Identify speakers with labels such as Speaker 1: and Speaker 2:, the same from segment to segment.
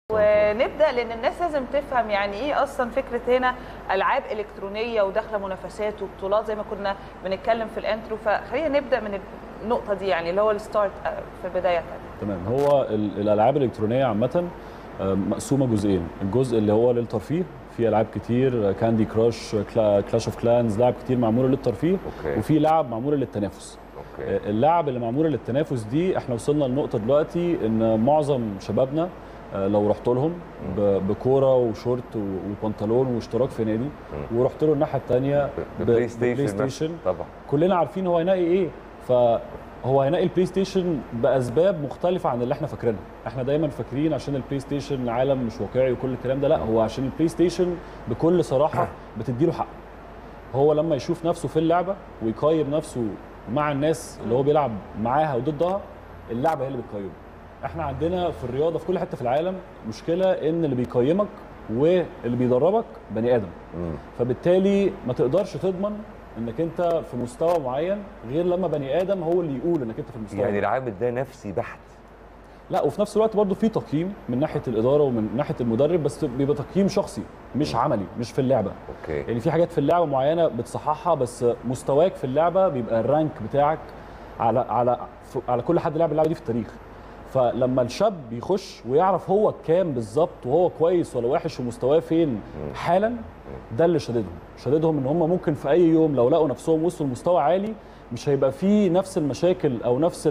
Speaker 1: ونبدا لان الناس لازم تفهم يعني ايه اصلا فكره هنا العاب الكترونيه وداخله منافسات وبطولات زي ما كنا بنتكلم في الانترو فخلينا نبدا من النقطه دي يعني اللي هو الستارت في بدايه
Speaker 2: تمام هو ال- الالعاب الالكترونيه عامه آه، مقسومه جزئين الجزء اللي هو للترفيه في العاب كتير كاندي كراش كلاش اوف كلانز لعب كتير معموله للترفيه
Speaker 3: اوكي
Speaker 2: وفي لعب معموله للتنافس
Speaker 3: اوكي
Speaker 2: آه، اللعب اللي معموله للتنافس دي احنا وصلنا لنقطه دلوقتي ان معظم شبابنا آه، لو رحت لهم ب- بكوره وشورت و- وبنطلون واشتراك في نادي ورحت له الناحيه الثانيه
Speaker 3: بلاي ستيشن
Speaker 2: بلاي
Speaker 3: مثلاً.
Speaker 2: ستيشن
Speaker 3: طبعا
Speaker 2: كلنا عارفين هو هينقي ايه فهو هينقي البلاي ستيشن باسباب مختلفه عن اللي احنا فاكرينها احنا دايما فاكرين عشان البلاي ستيشن عالم مش واقعي وكل الكلام ده لا هو عشان البلاي ستيشن بكل صراحه بتديله حق هو لما يشوف نفسه في اللعبه ويقيم نفسه مع الناس اللي هو بيلعب معاها وضدها اللعبه هي اللي بتقيمه احنا عندنا في الرياضه في كل حته في العالم مشكله ان اللي بيقيمك واللي بيدربك بني ادم
Speaker 3: مم.
Speaker 2: فبالتالي ما تقدرش تضمن انك انت في مستوى معين غير لما بني ادم هو اللي يقول انك انت في المستوى
Speaker 3: يعني
Speaker 2: ده.
Speaker 3: العامل ده نفسي بحت
Speaker 2: لا وفي نفس الوقت برضه في تقييم من ناحيه الاداره ومن ناحيه المدرب بس بيبقى تقييم شخصي مش عملي مش في اللعبه
Speaker 3: اوكي
Speaker 2: يعني في حاجات في اللعبه معينه بتصححها بس مستواك في اللعبه بيبقى الرانك بتاعك على على ف- على كل حد لعب اللعبه دي في التاريخ فلما الشاب يخش ويعرف هو كام بالظبط وهو كويس ولا وحش ومستواه فين حالا ده اللي شددهم شددهم ان هم ممكن في اي يوم لو لقوا نفسهم وصلوا لمستوى عالي مش هيبقى فيه نفس المشاكل او نفس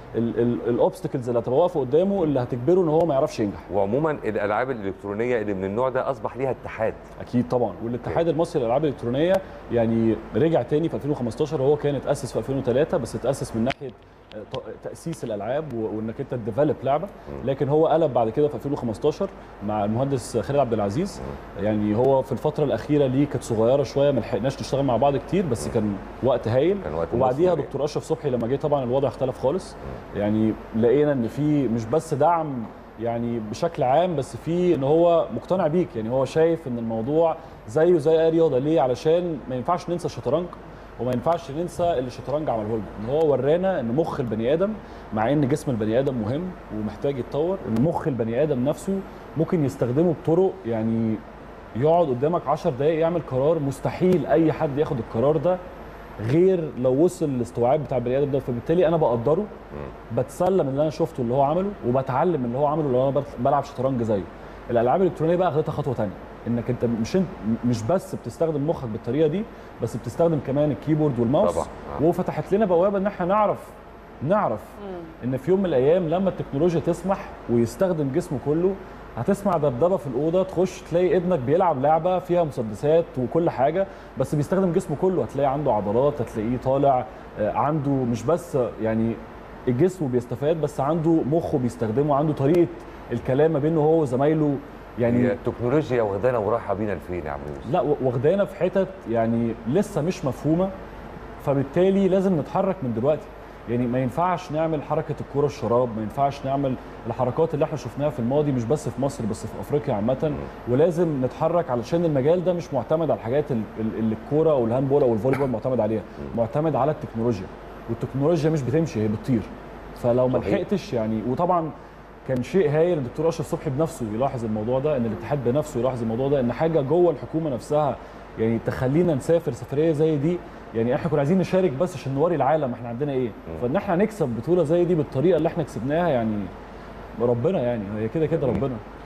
Speaker 2: الاوبستكلز اللي هتبقى واقفه قدامه اللي هتجبره ان هو ما يعرفش ينجح
Speaker 3: وعموما الالعاب الالكترونيه اللي من النوع ده اصبح ليها اتحاد
Speaker 2: اكيد طبعا والاتحاد المصري للالعاب الالكترونيه يعني رجع تاني في 2015 هو كان اتاسس في 2003 بس اتاسس من ناحيه ت- تاسيس الالعاب و- وانك انت تديفلوب لعبه لكن هو قلب بعد كده في 2015 مع المهندس خالد عبد العزيز يعني هو في الفتره الاخيره ليه كانت صغيره شويه ما لحقناش نشتغل مع بعض كتير بس كان وقت هايل
Speaker 3: كان وقت
Speaker 2: وبعديها
Speaker 3: مثمر
Speaker 2: دكتور اشرف صبحي لما جه طبعا الوضع اختلف خالص يعني لقينا ان في مش بس دعم يعني بشكل عام بس في ان هو مقتنع بيك يعني هو شايف ان الموضوع زيه زي اي رياضه ليه علشان ما ينفعش ننسى الشطرنج وما ينفعش ننسى اللي الشطرنج عمله لنا ان هو ورانا ان مخ البني ادم مع ان جسم البني ادم مهم ومحتاج يتطور ان مخ البني ادم نفسه ممكن يستخدمه بطرق يعني يقعد قدامك 10 دقايق يعمل قرار مستحيل اي حد ياخد القرار ده غير لو وصل للاستوعاب بتاع البني ادم ده فبالتالي انا بقدره بتسلم اللي انا شفته اللي هو عمله وبتعلم اللي هو عمله لو انا بت- بلعب شطرنج زيه الالعاب الالكترونيه بقى اخدتها خطوه ثانيه انك انت مش انت مش بس بتستخدم مخك بالطريقه دي بس بتستخدم كمان الكيبورد والماوس
Speaker 3: طبعا. آه.
Speaker 2: وفتحت لنا بوابه ان احنا نعرف نعرف ان في يوم من الايام لما التكنولوجيا تسمح ويستخدم جسمه كله هتسمع دبدبه في الاوضه تخش تلاقي ابنك بيلعب لعبه فيها مسدسات وكل حاجه بس بيستخدم جسمه كله هتلاقي عنده عضلات هتلاقيه طالع آه، عنده مش بس يعني الجسم بيستفاد بس عنده مخه بيستخدمه عنده طريقه الكلام ما بينه هو وزمايله يعني
Speaker 3: هي التكنولوجيا واخدانا ورايحه بينا لفين يا عم يوسف
Speaker 2: لا و- واخدانا في حتت يعني لسه مش مفهومه فبالتالي لازم نتحرك من دلوقتي يعني ما ينفعش نعمل حركه الكوره الشراب ما ينفعش نعمل الحركات اللي احنا شفناها في الماضي مش بس في مصر بس في افريقيا عامه ولازم نتحرك علشان المجال ده مش معتمد على الحاجات ال- ال- اللي الكوره او الهاندبول او الفوليبول معتمد عليها معتمد على التكنولوجيا والتكنولوجيا مش بتمشي هي بتطير فلو ما
Speaker 3: صحيح.
Speaker 2: لحقتش يعني وطبعا كان شيء هايل الدكتور اشرف صبحي بنفسه يلاحظ الموضوع ده ان الاتحاد بنفسه يلاحظ الموضوع ده ان حاجه جوه الحكومه نفسها يعني تخلينا نسافر سفريه زي دي يعني احنا كنا عايزين نشارك بس عشان نوري العالم احنا عندنا ايه فان احنا نكسب بطوله زي دي بالطريقه اللي احنا كسبناها يعني ربنا يعني هي كده كده ربنا